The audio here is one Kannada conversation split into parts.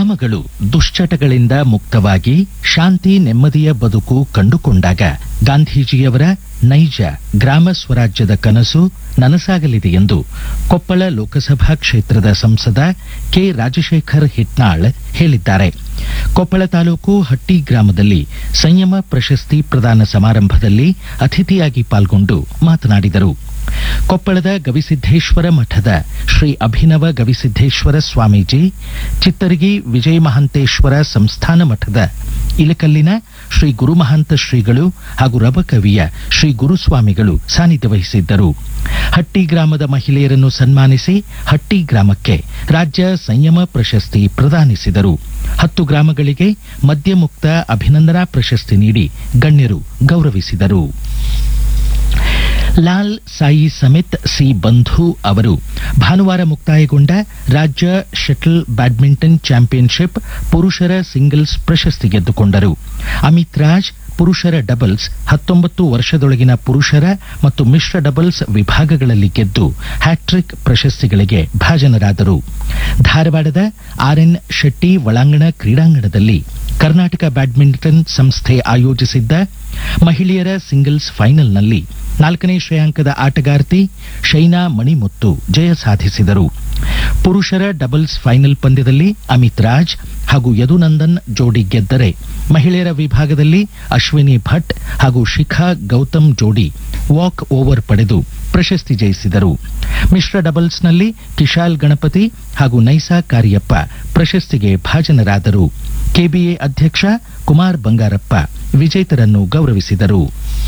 ಗ್ರಾಮಗಳು ದುಶ್ಚಟಗಳಿಂದ ಮುಕ್ತವಾಗಿ ಶಾಂತಿ ನೆಮ್ಮದಿಯ ಬದುಕು ಕಂಡುಕೊಂಡಾಗ ಗಾಂಧೀಜಿಯವರ ನೈಜ ಗ್ರಾಮ ಸ್ವರಾಜ್ಯದ ಕನಸು ನನಸಾಗಲಿದೆ ಎಂದು ಕೊಪ್ಪಳ ಲೋಕಸಭಾ ಕ್ಷೇತ್ರದ ಸಂಸದ ಕೆ ರಾಜಶೇಖರ್ ಹಿಟ್ನಾಳ್ ಹೇಳಿದ್ದಾರೆ ಕೊಪ್ಪಳ ತಾಲೂಕು ಹಟ್ಟಿ ಗ್ರಾಮದಲ್ಲಿ ಸಂಯಮ ಪ್ರಶಸ್ತಿ ಪ್ರದಾನ ಸಮಾರಂಭದಲ್ಲಿ ಅತಿಥಿಯಾಗಿ ಪಾಲ್ಗೊಂಡು ಮಾತನಾಡಿದರು ಕೊಪ್ಪಳದ ಗವಿಸಿದ್ದೇಶ್ವರ ಮಠದ ಶ್ರೀ ಅಭಿನವ ಗವಿಸಿದ್ದೇಶ್ವರ ಸ್ವಾಮೀಜಿ ಚಿತ್ತರಗಿ ವಿಜಯ ಮಹಾಂತೇಶ್ವರ ಸಂಸ್ಥಾನ ಮಠದ ಇಲಕಲ್ಲಿನ ಶ್ರೀ ಗುರುಮಹಾಂತ ಶ್ರೀಗಳು ಹಾಗೂ ರಬಕವಿಯ ಶ್ರೀ ಗುರುಸ್ವಾಮಿಗಳು ಸಾನ್ನಿಧ್ಯ ವಹಿಸಿದ್ದರು ಹಟ್ಟಿ ಗ್ರಾಮದ ಮಹಿಳೆಯರನ್ನು ಸನ್ಮಾನಿಸಿ ಹಟ್ಟಿ ಗ್ರಾಮಕ್ಕೆ ರಾಜ್ಯ ಸಂಯಮ ಪ್ರಶಸ್ತಿ ಪ್ರದಾನಿಸಿದರು ಹತ್ತು ಗ್ರಾಮಗಳಿಗೆ ಮದ್ಯಮುಕ್ತ ಅಭಿನಂದನಾ ಪ್ರಶಸ್ತಿ ನೀಡಿ ಗಣ್ಯರು ಗೌರವಿಸಿದರು ಲಾಲ್ ಸಾಯಿ ಸಮಿತ್ ಸಿ ಬಂಧು ಅವರು ಭಾನುವಾರ ಮುಕ್ತಾಯಗೊಂಡ ರಾಜ್ಯ ಶಟಲ್ ಬ್ಯಾಡ್ಮಿಂಟನ್ ಚಾಂಪಿಯನ್ಶಿಪ್ ಪುರುಷರ ಸಿಂಗಲ್ಸ್ ಪ್ರಶಸ್ತಿ ಗೆದ್ದುಕೊಂಡರು ಅಮಿತ್ ರಾಜ್ ಪುರುಷರ ಡಬಲ್ಸ್ ಹತ್ತೊಂಬತ್ತು ವರ್ಷದೊಳಗಿನ ಪುರುಷರ ಮತ್ತು ಮಿಶ್ರ ಡಬಲ್ಸ್ ವಿಭಾಗಗಳಲ್ಲಿ ಗೆದ್ದು ಹ್ಯಾಟ್ರಿಕ್ ಪ್ರಶಸ್ತಿಗಳಿಗೆ ಭಾಜನರಾದರು ಧಾರವಾಡದ ಆರ್ಎನ್ ಶೆಟ್ಟಿ ಒಳಾಂಗಣ ಕ್ರೀಡಾಂಗಣದಲ್ಲಿ ಕರ್ನಾಟಕ ಬ್ಯಾಡ್ಮಿಂಟನ್ ಸಂಸ್ಥೆ ಆಯೋಜಿಸಿದ್ದ ಮಹಿಳೆಯರ ಸಿಂಗಲ್ಸ್ ಫೈನಲ್ನಲ್ಲಿ ನಾಲ್ಕನೇ ಶ್ರೇಯಾಂಕದ ಆಟಗಾರ್ತಿ ಶೈನಾ ಮಣಿಮುತ್ತು ಜಯ ಸಾಧಿಸಿದರು ಪುರುಷರ ಡಬಲ್ಸ್ ಫೈನಲ್ ಪಂದ್ಯದಲ್ಲಿ ಅಮಿತ್ ರಾಜ್ ಹಾಗೂ ಯದುನಂದನ್ ಜೋಡಿ ಗೆದ್ದರೆ ಮಹಿಳೆಯರ ವಿಭಾಗದಲ್ಲಿ ಅಶ್ವಿನಿ ಭಟ್ ಹಾಗೂ ಶಿಖಾ ಗೌತಮ್ ಜೋಡಿ ವಾಕ್ ಓವರ್ ಪಡೆದು ಪ್ರಶಸ್ತಿ ಜಯಿಸಿದರು ಮಿಶ್ರ ಡಬಲ್ಸ್ನಲ್ಲಿ ಕಿಶಾಲ್ ಗಣಪತಿ ಹಾಗೂ ನೈಸಾ ಕಾರ್ಯಪ್ಪ ಪ್ರಶಸ್ತಿಗೆ ಭಾಜನರಾದರು ಕೆಬಿಎ ಅಧ್ಯಕ್ಷ ಕುಮಾರ್ ಬಂಗಾರಪ್ಪ ವಿಜೇತರನ್ನು ಗೌರವಿಸಿದರು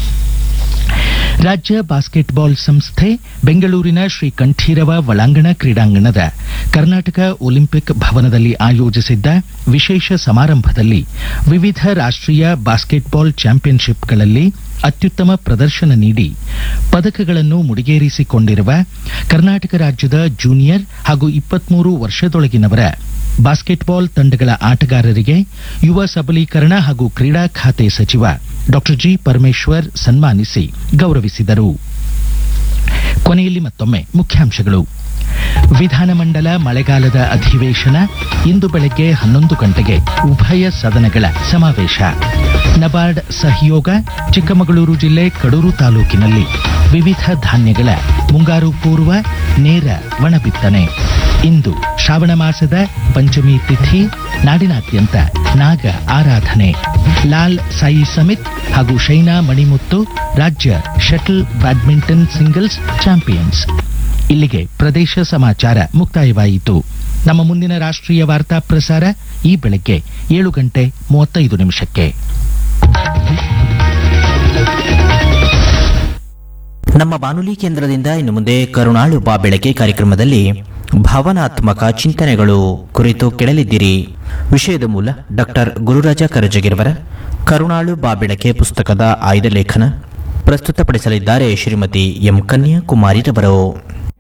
ರಾಜ್ಯ ಬಾಸ್ಕೆಟ್ಬಾಲ್ ಸಂಸ್ಥೆ ಬೆಂಗಳೂರಿನ ಶ್ರೀ ಕಂಠೀರವ ಒಳಾಂಗಣ ಕ್ರೀಡಾಂಗಣದ ಕರ್ನಾಟಕ ಒಲಿಂಪಿಕ್ ಭವನದಲ್ಲಿ ಆಯೋಜಿಸಿದ್ದ ವಿಶೇಷ ಸಮಾರಂಭದಲ್ಲಿ ವಿವಿಧ ರಾಷ್ಟ್ರೀಯ ಬಾಸ್ಕೆಟ್ಬಾಲ್ ಚಾಂಪಿಯನ್ಶಿಪ್ಗಳಲ್ಲಿ ಅತ್ಯುತ್ತಮ ಪ್ರದರ್ಶನ ನೀಡಿ ಪದಕಗಳನ್ನು ಮುಡಿಗೇರಿಸಿಕೊಂಡಿರುವ ಕರ್ನಾಟಕ ರಾಜ್ಯದ ಜೂನಿಯರ್ ಹಾಗೂ ಇಪ್ಪತ್ಮೂರು ವರ್ಷದೊಳಗಿನವರ ಬಾಸ್ಕೆಟ್ಬಾಲ್ ತಂಡಗಳ ಆಟಗಾರರಿಗೆ ಯುವ ಸಬಲೀಕರಣ ಹಾಗೂ ಕ್ರೀಡಾ ಖಾತೆ ಸಚಿವ ಡಾಕ್ಟರ್ ಜಿ ಪರಮೇಶ್ವರ್ ಸನ್ಮಾನಿಸಿ ಗೌರವಿಸಿದರು ಕೊನೆಯಲ್ಲಿ ಮತ್ತೊಮ್ಮೆ ಮುಖ್ಯಾಂಶಗಳು ವಿಧಾನಮಂಡಲ ಮಳೆಗಾಲದ ಅಧಿವೇಶನ ಇಂದು ಬೆಳಗ್ಗೆ ಹನ್ನೊಂದು ಗಂಟೆಗೆ ಉಭಯ ಸದನಗಳ ಸಮಾವೇಶ ನಬಾರ್ಡ್ ಸಹಯೋಗ ಚಿಕ್ಕಮಗಳೂರು ಜಿಲ್ಲೆ ಕಡೂರು ತಾಲೂಕಿನಲ್ಲಿ ವಿವಿಧ ಧಾನ್ಯಗಳ ಮುಂಗಾರು ಪೂರ್ವ ನೇರ ಒಣಬಿತ್ತನೆ ಇಂದು ಶ್ರಾವಣ ಮಾಸದ ಪಂಚಮಿ ತಿಥಿ ನಾಡಿನಾದ್ಯಂತ ನಾಗ ಆರಾಧನೆ ಲಾಲ್ ಸಾಯಿ ಸಮಿತ್ ಹಾಗೂ ಶೈನಾ ಮಣಿಮುತ್ತು ರಾಜ್ಯ ಶಟಲ್ ಬ್ಯಾಡ್ಮಿಂಟನ್ ಸಿಂಗಲ್ಸ್ ಚಾಂಪಿಯನ್ಸ್ ಇಲ್ಲಿಗೆ ಪ್ರದೇಶ ಸಮಾಚಾರ ಮುಕ್ತಾಯವಾಯಿತು ನಮ್ಮ ಮುಂದಿನ ರಾಷ್ಟ್ರೀಯ ವಾರ್ತಾ ಪ್ರಸಾರ ಈ ಬೆಳಗ್ಗೆ ಏಳು ಗಂಟೆ ಮೂವತ್ತೈದು ನಿಮಿಷಕ್ಕೆ ನಮ್ಮ ಬಾನುಲಿ ಕೇಂದ್ರದಿಂದ ಇನ್ನು ಮುಂದೆ ಕರುಣಾಳು ಬಾ ಬೆಳಕೆ ಕಾರ್ಯಕ್ರಮದಲ್ಲಿ ಭಾವನಾತ್ಮಕ ಚಿಂತನೆಗಳು ಕುರಿತು ಕೇಳಲಿದ್ದೀರಿ ವಿಷಯದ ಮೂಲ ಡಾಕ್ಟರ್ ಗುರುರಾಜ ಕರಜಗಿರವರ ಕರುಣಾಳು ಬಾ ಬೆಳಕೆ ಪುಸ್ತಕದ ಆಯ್ದ ಲೇಖನ ಪ್ರಸ್ತುತಪಡಿಸಲಿದ್ದಾರೆ ಶ್ರೀಮತಿ ಎಂ ಕನ್ಯಾಕುಮಾರಿರವರು